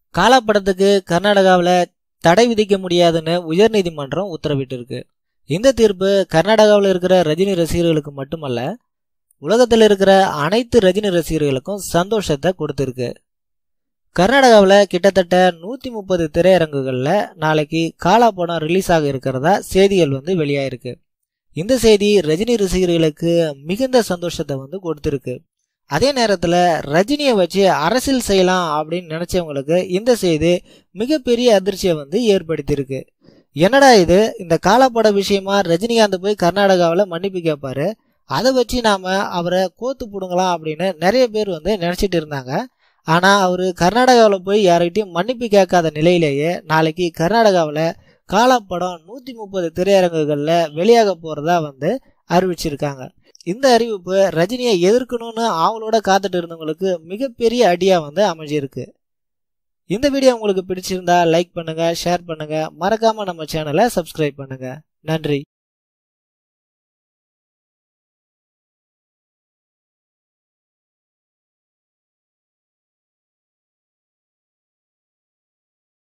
காலா படத்துக்கு கர்நாடகாவில் தடை விதிக்க முடியாதுன்னு உயர்நீதிமன்றம் உத்தரவிட்டிருக்கு இந்த தீர்ப்பு கர்நாடகாவில் இருக்கிற ரஜினி ரசிகர்களுக்கு மட்டுமல்ல உலகத்தில் இருக்கிற அனைத்து ரஜினி ரசிகர்களுக்கும் சந்தோஷத்தை கொடுத்துருக்கு கர்நாடகாவில் கிட்டத்தட்ட நூற்றி முப்பது திரையரங்குகளில் நாளைக்கு காலா படம் ரிலீஸ் ஆக இருக்கிறதா செய்திகள் வந்து வெளியாயிருக்கு இந்த செய்தி ரஜினி ரசிகர்களுக்கு மிகுந்த சந்தோஷத்தை வந்து கொடுத்துருக்கு அதே நேரத்தில் ரஜினியை வச்சு அரசியல் செய்யலாம் அப்படின்னு நினச்சவங்களுக்கு இந்த செய்தி மிகப்பெரிய அதிர்ச்சியை வந்து ஏற்படுத்தியிருக்கு என்னடா இது இந்த காலப்பட விஷயமா ரஜினிகாந்த் போய் கர்நாடகாவில் மன்னிப்பு கேட்பாரு அதை வச்சு நாம் அவரை கோத்து பிடுங்கலாம் அப்படின்னு நிறைய பேர் வந்து நினச்சிட்டு இருந்தாங்க ஆனால் அவர் கர்நாடகாவில் போய் யார்கிட்டையும் மன்னிப்பு கேட்காத நிலையிலேயே நாளைக்கு கர்நாடகாவில் காலப்படம் நூற்றி முப்பது திரையரங்குகளில் வெளியாக போகிறதா வந்து அறிவிச்சிருக்காங்க இந்த அறிவிப்பு ரஜினியை எதிர்க்கணும்னு அவங்களோட காத்துட்டு இருந்தவங்களுக்கு மிகப்பெரிய அடியாக வந்து அமைஞ்சிருக்கு இந்த வீடியோ உங்களுக்கு பிடிச்சிருந்தா லைக் பண்ணுங்க ஷேர் பண்ணுங்க மறக்காம நம்ம சேனலை சப்ஸ்கிரைப் பண்ணுங்க நன்றி